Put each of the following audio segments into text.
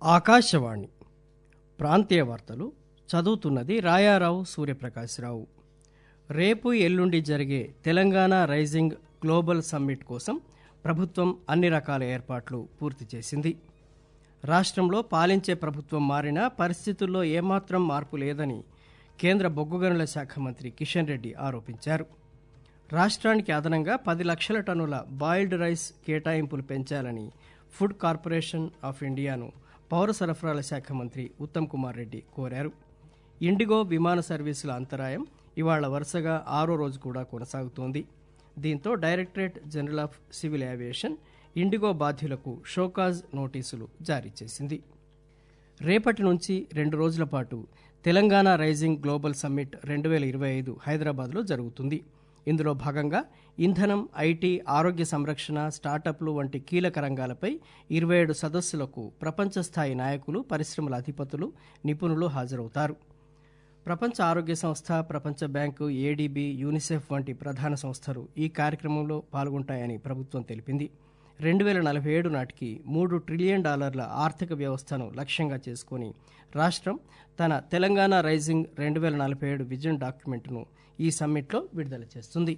ఆకాశవాణి ప్రాంతీయ వార్తలు చదువుతున్నది రాయారావు సూర్యప్రకాశ్రావు రేపు ఎల్లుండి జరిగే తెలంగాణ రైజింగ్ గ్లోబల్ సమ్మిట్ కోసం ప్రభుత్వం అన్ని రకాల ఏర్పాట్లు పూర్తి చేసింది రాష్ట్రంలో పాలించే ప్రభుత్వం మారినా పరిస్థితుల్లో ఏమాత్రం మార్పు లేదని కేంద్ర బొగ్గు గనుల శాఖ మంత్రి కిషన్ రెడ్డి ఆరోపించారు రాష్ట్రానికి అదనంగా పది లక్షల టన్నుల బాయిల్డ్ రైస్ కేటాయింపులు పెంచాలని ఫుడ్ కార్పొరేషన్ ఆఫ్ ఇండియాను పౌర సరఫరాల శాఖ మంత్రి ఉత్తమ్ కుమార్ రెడ్డి కోరారు ఇండిగో విమాన సర్వీసుల అంతరాయం ఇవాళ వరుసగా ఆరో రోజు కూడా కొనసాగుతోంది దీంతో directorate general of civil aviation IndiGo బాధ్యులకు షోకాజ్ నోటీసులు జారీ చేసింది రేపటి నుంచి రెండు రోజుల పాటు తెలంగాణ రైజింగ్ గ్లోబల్ సమ్మిట్ రెండు వేల ఇరవై ఐదు హైదరాబాద్లో జరుగుతుంది ఇందులో భాగంగా ఇంధనం ఐటీ ఆరోగ్య సంరక్షణ స్టార్టప్లు వంటి కీలక రంగాలపై ఇరవై ఏడు సదస్సులకు ప్రపంచ స్థాయి నాయకులు పరిశ్రమల అధిపతులు నిపుణులు హాజరవుతారు ప్రపంచ ఆరోగ్య సంస్థ ప్రపంచ బ్యాంకు ఏడీబీ యూనిసెఫ్ వంటి ప్రధాన సంస్థలు ఈ కార్యక్రమంలో పాల్గొంటాయని ప్రభుత్వం తెలిపింది రెండు వేల నలభై ఏడు నాటికి మూడు ట్రిలియన్ డాలర్ల ఆర్థిక వ్యవస్థను లక్ష్యంగా చేసుకుని రాష్ట్రం తన తెలంగాణ రైజింగ్ రెండు వేల నలభై ఏడు విజన్ డాక్యుమెంట్ను ఈ సమ్మిట్లో విడుదల చేస్తుంది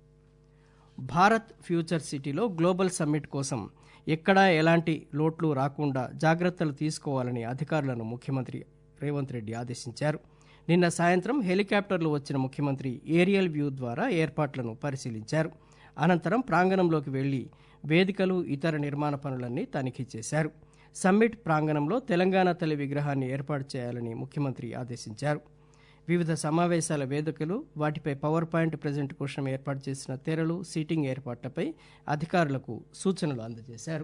భారత్ ఫ్యూచర్ సిటీలో గ్లోబల్ సమ్మిట్ కోసం ఎక్కడా ఎలాంటి లోట్లు రాకుండా జాగ్రత్తలు తీసుకోవాలని అధికారులను ముఖ్యమంత్రి రేవంత్ రెడ్డి ఆదేశించారు నిన్న సాయంత్రం హెలికాప్టర్లు వచ్చిన ముఖ్యమంత్రి ఏరియల్ వ్యూ ద్వారా ఏర్పాట్లను పరిశీలించారు అనంతరం ప్రాంగణంలోకి వెళ్లి వేదికలు ఇతర నిర్మాణ పనులన్నీ తనిఖీ చేశారు సమ్మిట్ ప్రాంగణంలో తెలంగాణ తల్లి విగ్రహాన్ని ఏర్పాటు చేయాలని ముఖ్యమంత్రి ఆదేశించారు వివిధ సమావేశాల వేదికలు వాటిపై పవర్ పాయింట్ ప్రజెంట్ కోసం ఏర్పాటు చేసిన తెరలు సీటింగ్ ఏర్పాట్లపై అధికారులకు సూచనలు అందజేశారు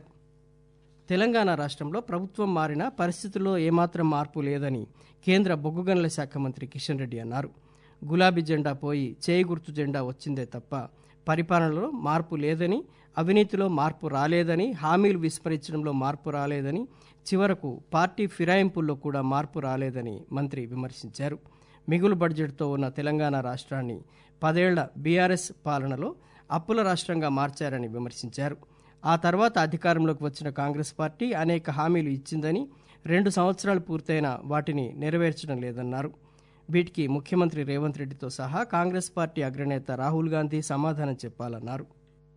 తెలంగాణ రాష్ట్రంలో ప్రభుత్వం మారిన పరిస్థితుల్లో ఏమాత్రం మార్పు లేదని కేంద్ర బొగ్గు గనుల శాఖ మంత్రి కిషన్ రెడ్డి అన్నారు గులాబీ జెండా పోయి చేయి గుర్తు జెండా వచ్చిందే తప్ప పరిపాలనలో మార్పు లేదని అవినీతిలో మార్పు రాలేదని హామీలు విస్మరించడంలో మార్పు రాలేదని చివరకు పార్టీ ఫిరాయింపుల్లో కూడా మార్పు రాలేదని మంత్రి విమర్శించారు మిగులు బడ్జెట్తో ఉన్న తెలంగాణ రాష్ట్రాన్ని పదేళ్ల బీఆర్ఎస్ పాలనలో అప్పుల రాష్ట్రంగా మార్చారని విమర్శించారు ఆ తర్వాత అధికారంలోకి వచ్చిన కాంగ్రెస్ పార్టీ అనేక హామీలు ఇచ్చిందని రెండు సంవత్సరాలు పూర్తయినా వాటిని నెరవేర్చడం లేదన్నారు వీటికి ముఖ్యమంత్రి రేవంత్ రెడ్డితో సహా కాంగ్రెస్ పార్టీ అగ్రనేత రాహుల్ గాంధీ సమాధానం చెప్పాలన్నారు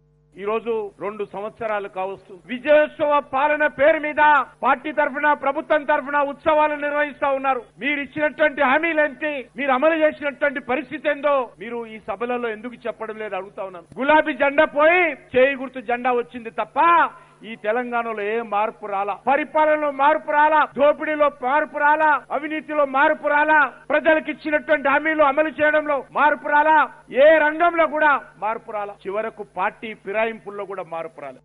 ఈ రోజు రెండు సంవత్సరాలు కావచ్చు విజయోత్సవ పాలన పేరు మీద పార్టీ తరఫున ప్రభుత్వం తరఫున ఉత్సవాలు నిర్వహిస్తా ఉన్నారు మీరు ఇచ్చినటువంటి హామీలేంటి మీరు అమలు చేసినటువంటి పరిస్థితి ఏందో మీరు ఈ సభలలో ఎందుకు చెప్పడం లేదు అడుగుతా ఉన్నాను గులాబీ జెండా పోయి చేయి గుర్తు జెండా వచ్చింది తప్ప ఈ తెలంగాణలో ఏ మార్పు రాలా పరిపాలనలో మార్పు రాలా దోపిడీలో మార్పు రాలా అవినీతిలో మార్పు రాలా ప్రజలకు ఇచ్చినటువంటి హామీలు అమలు చేయడంలో మార్పు రాలా ఏ రంగంలో కూడా మార్పు రాలా చివరకు పార్టీ ఫిరాయింపుల్లో కూడా మార్పు రాలా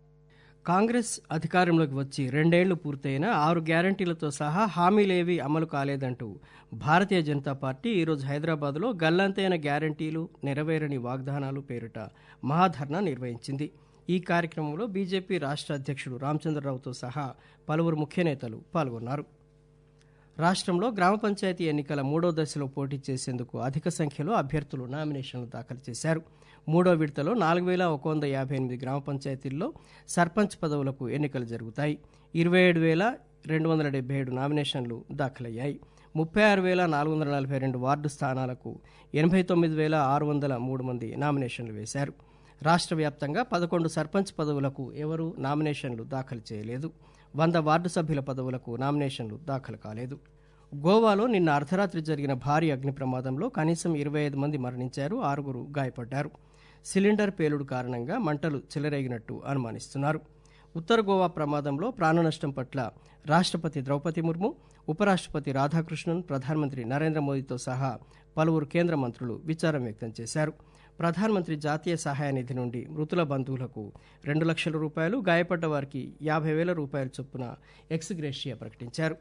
కాంగ్రెస్ అధికారంలోకి వచ్చి రెండేళ్లు పూర్తయిన ఆరు గ్యారంటీలతో సహా హామీలేవీ అమలు కాలేదంటూ భారతీయ జనతా పార్టీ ఈరోజు హైదరాబాద్లో గల్లంతైన గ్యారంటీలు నెరవేరని వాగ్దానాలు పేరిట మహాధర్నా నిర్వహించింది ఈ కార్యక్రమంలో బీజేపీ రాష్ట్ర అధ్యక్షుడు రామచంద్రరావుతో సహా పలువురు ముఖ్య నేతలు పాల్గొన్నారు రాష్ట్రంలో గ్రామ పంచాయతీ ఎన్నికల మూడో దశలో పోటీ చేసేందుకు అధిక సంఖ్యలో అభ్యర్థులు నామినేషన్లు దాఖలు చేశారు మూడో విడతలో నాలుగు వేల ఒక వంద యాభై ఎనిమిది గ్రామ పంచాయతీల్లో సర్పంచ్ పదవులకు ఎన్నికలు జరుగుతాయి ఇరవై ఏడు వేల రెండు వందల డెబ్బై ఏడు నామినేషన్లు దాఖలయ్యాయి ముప్పై ఆరు వేల నాలుగు వందల నలభై రెండు వార్డు స్థానాలకు ఎనభై తొమ్మిది వేల ఆరు వందల మూడు మంది నామినేషన్లు వేశారు రాష్ట్ర వ్యాప్తంగా పదకొండు సర్పంచ్ పదవులకు ఎవరూ నామినేషన్లు దాఖలు చేయలేదు వంద వార్డు సభ్యుల పదవులకు నామినేషన్లు దాఖలు కాలేదు గోవాలో నిన్న అర్ధరాత్రి జరిగిన భారీ అగ్ని ప్రమాదంలో కనీసం ఇరవై ఐదు మంది మరణించారు ఆరుగురు గాయపడ్డారు సిలిండర్ పేలుడు కారణంగా మంటలు చెలరేగినట్టు అనుమానిస్తున్నారు ఉత్తర గోవా ప్రమాదంలో ప్రాణనష్టం పట్ల రాష్ట్రపతి ద్రౌపది ముర్ము ఉపరాష్ట్రపతి రాధాకృష్ణన్ ప్రధానమంత్రి నరేంద్ర మోదీతో సహా పలువురు కేంద్ర మంత్రులు విచారం వ్యక్తం చేశారు ప్రధానమంత్రి జాతీయ సహాయ నిధి నుండి మృతుల బంధువులకు రెండు లక్షల రూపాయలు గాయపడ్డ వారికి యాభై వేల రూపాయల చొప్పున ఎక్స్గ్రేషియా ప్రకటించారు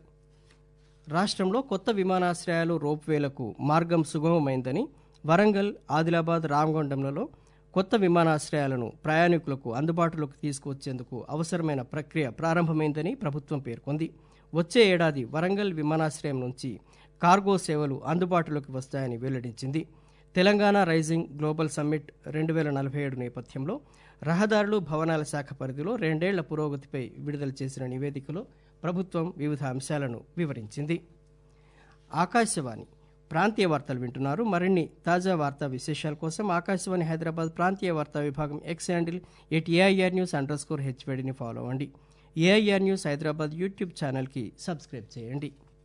రాష్ట్రంలో కొత్త విమానాశ్రయాలు రోప్వేలకు మార్గం సుగమమైందని వరంగల్ ఆదిలాబాద్ రామగుండంలలో కొత్త విమానాశ్రయాలను ప్రయాణికులకు అందుబాటులోకి తీసుకువచ్చేందుకు అవసరమైన ప్రక్రియ ప్రారంభమైందని ప్రభుత్వం పేర్కొంది వచ్చే ఏడాది వరంగల్ విమానాశ్రయం నుంచి కార్గో సేవలు అందుబాటులోకి వస్తాయని వెల్లడించింది తెలంగాణ రైజింగ్ గ్లోబల్ సమ్మిట్ రెండు వేల నలభై ఏడు నేపథ్యంలో రహదారులు భవనాల శాఖ పరిధిలో రెండేళ్ల పురోగతిపై విడుదల చేసిన నివేదికలో ప్రభుత్వం వివిధ అంశాలను వివరించింది ఆకాశవాణి ప్రాంతీయ వార్తలు వింటున్నారు మరిన్ని తాజా వార్తా విశేషాల కోసం ఆకాశవాణి హైదరాబాద్ ప్రాంతీయ వార్తా విభాగం X handle at AIR news underscore హెచ్వేడిని ఫాలో అవ్వండి ఏఐఆర్ న్యూస్ హైదరాబాద్ యూట్యూబ్ ఛానల్కి సబ్స్క్రైబ్ చేయండి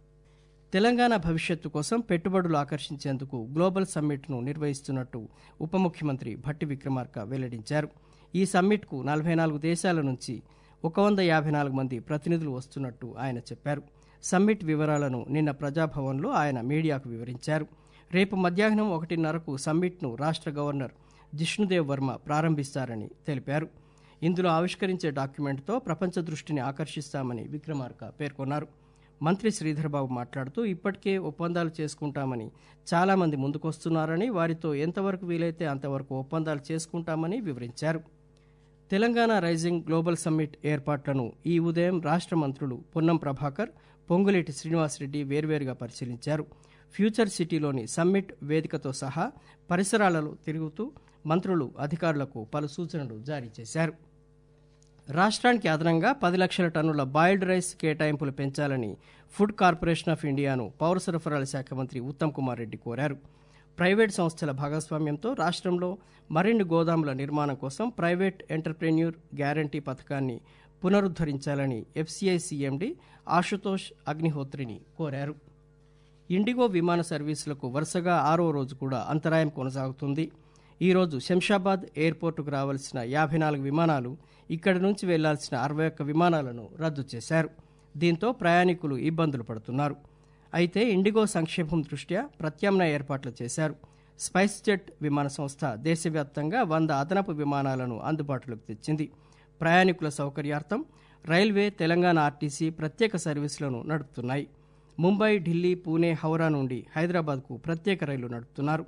తెలంగాణ భవిష్యత్తు కోసం పెట్టుబడులు ఆకర్షించేందుకు గ్లోబల్ సమ్మిట్ను నిర్వహిస్తున్నట్టు ఉప ముఖ్యమంత్రి భట్టి విక్రమార్క వెల్లడించారు ఈ సమ్మిట్కు నలభై నాలుగు దేశాల నుంచి ఒక వంద యాభై నాలుగు మంది ప్రతినిధులు వస్తున్నట్టు ఆయన చెప్పారు సమ్మిట్ వివరాలను నిన్న ప్రజాభవన్లో ఆయన మీడియాకు వివరించారు రేపు మధ్యాహ్నం ఒకటిన్నరకు సమ్మిట్ను రాష్ట్ర గవర్నర్ జిష్ణుదేవ్ వర్మ ప్రారంభిస్తారని తెలిపారు ఇందులో ఆవిష్కరించే డాక్యుమెంట్తో ప్రపంచ దృష్టిని ఆకర్షిస్తామని విక్రమార్క పేర్కొన్నారు మంత్రి శ్రీధర్బాబు మాట్లాడుతూ ఇప్పటికే ఒప్పందాలు చేసుకుంటామని చాలామంది ముందుకొస్తున్నారని వారితో ఎంతవరకు వీలైతే అంతవరకు ఒప్పందాలు చేసుకుంటామని వివరించారు తెలంగాణ రైజింగ్ గ్లోబల్ సమ్మిట్ ఏర్పాట్లను ఈ ఉదయం రాష్ట్ర మంత్రులు పొన్నం ప్రభాకర్ పొంగులేటి శ్రీనివాసరెడ్డి వేర్వేరుగా పరిశీలించారు ఫ్యూచర్ సిటీలోని సమ్మిట్ వేదికతో సహా పరిసరాలలో తిరుగుతూ మంత్రులు అధికారులకు పలు సూచనలు జారీ చేశారు రాష్ట్రానికి అదనంగా పది లక్షల టన్నుల బాయిల్డ్ రైస్ కేటాయింపులు పెంచాలని ఫుడ్ కార్పొరేషన్ ఆఫ్ ఇండియాను పౌర సరఫరాల శాఖ మంత్రి ఉత్తమ్ కుమార్ రెడ్డి కోరారు ప్రైవేట్ సంస్థల భాగస్వామ్యంతో రాష్ట్రంలో మరిన్ని గోదాముల నిర్మాణం కోసం ప్రైవేట్ ఎంటర్ప్రెన్యూర్ గ్యారంటీ పథకాన్ని పునరుద్ధరించాలని ఎఫ్సీఐ సీఎండీ ఆశుతోష్ అగ్నిహోత్రిని కోరారు ఇండిగో విమాన సర్వీసులకు వరుసగా ఆరో రోజు కూడా అంతరాయం కొనసాగుతుంది ఈరోజు శంషాబాద్ ఎయిర్పోర్టుకు రావాల్సిన యాభై నాలుగు విమానాలు ఇక్కడి నుంచి వెళ్లాల్సిన అరవై ఒక్క విమానాలను రద్దు చేశారు దీంతో ప్రయాణికులు ఇబ్బందులు పడుతున్నారు అయితే ఇండిగో సంక్షేమం దృష్ట్యా ప్రత్యామ్నాయ ఏర్పాట్లు చేశారు స్పైస్ జెట్ విమాన సంస్థ దేశవ్యాప్తంగా వంద అదనపు విమానాలను అందుబాటులోకి తెచ్చింది ప్రయాణికుల సౌకర్యార్థం రైల్వే తెలంగాణ ఆర్టీసీ ప్రత్యేక సర్వీసులను నడుపుతున్నాయి ముంబై ఢిల్లీ పూణే హౌరా నుండి హైదరాబాద్కు ప్రత్యేక రైళ్లు నడుపుతున్నారు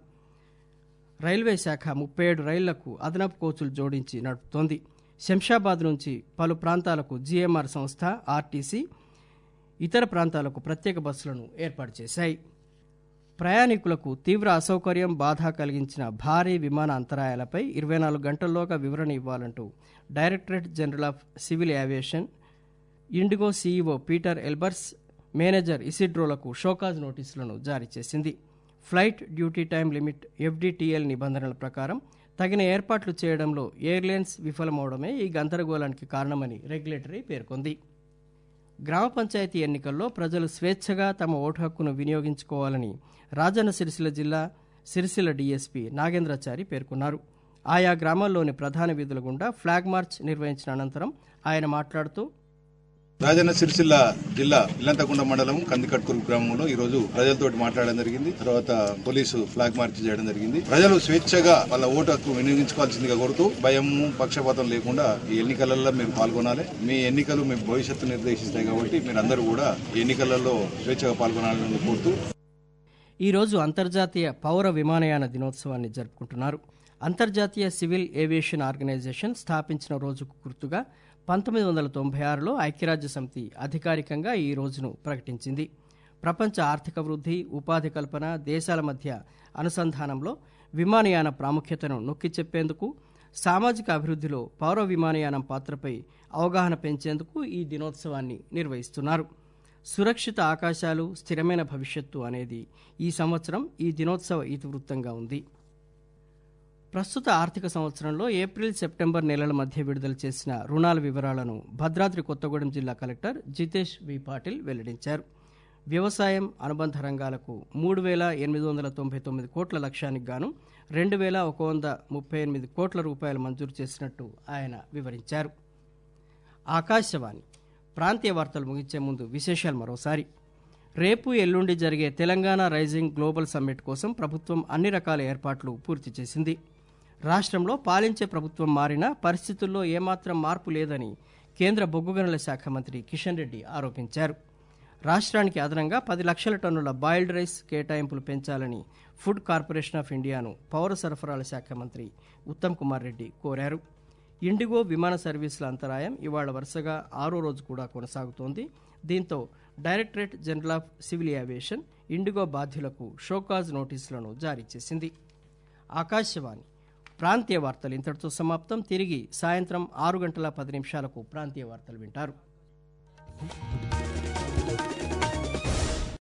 రైల్వే శాఖ ముప్పై ఏడు రైళ్లకు అదనపు కోచులు జోడించి నడుపుతోంది శంషాబాద్ నుంచి పలు ప్రాంతాలకు జీఎంఆర్ సంస్థ ఆర్టీసీ ఇతర ప్రాంతాలకు ప్రత్యేక బస్సులను ఏర్పాటు చేశాయి ప్రయాణికులకు తీవ్ర అసౌకర్యం బాధ కలిగించిన భారీ విమాన అంతరాయాలపై ఇరవై నాలుగు గంటల్లోగా వివరణ ఇవ్వాలంటూ directorate general of civil aviation IndiGo CEO Peter Elbers manager ఇసిడ్రోలకు షోకాజ్ నోటీసులను జారీ చేసింది flight duty time limit FDTL నిబంధనల ప్రకారం తగిన ఏర్పాట్లు చేయడంలో ఎయిర్లైన్స్ విఫలమవడమే ఈ గందరగోళానికి కారణమని రెగ్యులేటరీ పేర్కొంది గ్రామ పంచాయతీ ఎన్నికల్లో ప్రజలు స్వేచ్ఛగా తమ ఓటు హక్కును వినియోగించుకోవాలని రాజన్న సిరిసిల్ల జిల్లా సిరిసిల్ల డీఎస్పీ నాగేంద్రాచారి పేర్కొన్నారు ఆయా గ్రామాల్లోని ప్రధాన వీధుల గుండా ఫ్లాగ్ మార్చ్ నిర్వహించిన అనంతరం ఆయన మాట్లాడుతూ రాజన్న సిరిసిల్ల జిల్లా ఇల్లంతకుండ మండలం కందికట్కూరు గ్రామంలో ఈ రోజు ప్రజలతోటి మాట్లాడడం జరిగింది తర్వాత పోలీసు ఫ్లాగ్ మార్చ్ చేయడం జరిగింది ప్రజలు స్వేచ్ఛగా వాళ్ళ ఓటు హక్కు వినియోగించుకోవాల్సిందిగా కోరుతూ భయము పక్షపాతం లేకుండా ఈ ఎన్నికలలో మీరు పాల్గొనాలి మీ ఎన్నికలు మీ భవిష్యత్తు నిర్దేశిస్తాయి కాబట్టి మీరందరూ కూడా ఈ ఎన్నికలలో స్వేచ్ఛగా పాల్గొనాలని కోరుతూ ఈ రోజు అంతర్జాతీయ పౌర విమానయాన దినోత్సవాన్ని జరుపుకుంటున్నారు అంతర్జాతీయ సివిల్ ఏవియేషన్ ఆర్గనైజేషన్ స్థాపించిన రోజుకు గుర్తుగా పంతొమ్మిది వందల తొంభై ఆరులో ఐక్యరాజ్య సమితి అధికారికంగా ఈ రోజును ప్రకటించింది ప్రపంచ ఆర్థిక వృద్ధి ఉపాధి కల్పన దేశాల మధ్య అనుసంధానంలో విమానయాన ప్రాముఖ్యతను నొక్కి చెప్పేందుకు సామాజిక అభివృద్ధిలో పౌర విమానయానం పాత్రపై అవగాహన పెంచేందుకు ఈ దినోత్సవాన్ని నిర్వహిస్తున్నారు సురక్షిత ఆకాశాలు స్థిరమైన భవిష్యత్తు అనేది ఈ సంవత్సరం ఈ దినోత్సవ ఇతివృత్తంగా ఉంది ప్రస్తుత ఆర్థిక సంవత్సరంలో ఏప్రిల్ సెప్టెంబర్ నెలల మధ్య విడుదల చేసిన రుణాల వివరాలను భద్రాద్రి కొత్తగూడెం జిల్లా కలెక్టర్ జితేష్ వి పాటిల్ వెల్లడించారు వ్యవసాయం అనుబంధ రంగాలకు మూడు వేల ఎనిమిది వందల తొంభై తొమ్మిది కోట్ల లక్ష్యానికి గాను రెండు వేల ఒక వంద ముప్పై ఎనిమిది కోట్ల రూపాయలు మంజూరు చేసినట్టు ఆయన వివరించారు ఆకాశవాణి ప్రాంతీయ వార్తలు ముగించే ముందు విశేషాలు మరోసారి రేపు ఎల్లుండి జరిగే తెలంగాణ రైజింగ్ గ్లోబల్ సమ్మిట్ కోసం ప్రభుత్వం అన్ని రకాల ఏర్పాట్లు పూర్తి చేసింది రాష్ట్రంలో పాలించే ప్రభుత్వం మారినా పరిస్థితుల్లో ఏమాత్రం మార్పు లేదని కేంద్ర బొగ్గు గనుల శాఖ మంత్రి కిషన్ రెడ్డి ఆరోపించారు రాష్ట్రానికి అదనంగా పది లక్షల టన్నుల బాయిల్డ్ రైస్ కేటాయింపులు పెంచాలని ఫుడ్ కార్పొరేషన్ ఆఫ్ ఇండియాను పౌర సరఫరాల శాఖ మంత్రి ఉత్తమ్ కుమార్ రెడ్డి కోరారు ఇండిగో విమాన సర్వీసుల అంతరాయం ఇవాళ వరుసగా ఆరో రోజు కూడా కొనసాగుతోంది దీంతో directorate general of civil aviation IndiGo బాధ్యులకు షోకాజ్ నోటీసులను జారీ చేసింది ఆకాశవాణి ప్రాంతీయ వార్తలు ఇంతటితో సమాప్తం తిరిగి సాయంత్రం ఆరు గంటల పది నిమిషాలకు ప్రాంతీయ వార్తలు వింటారు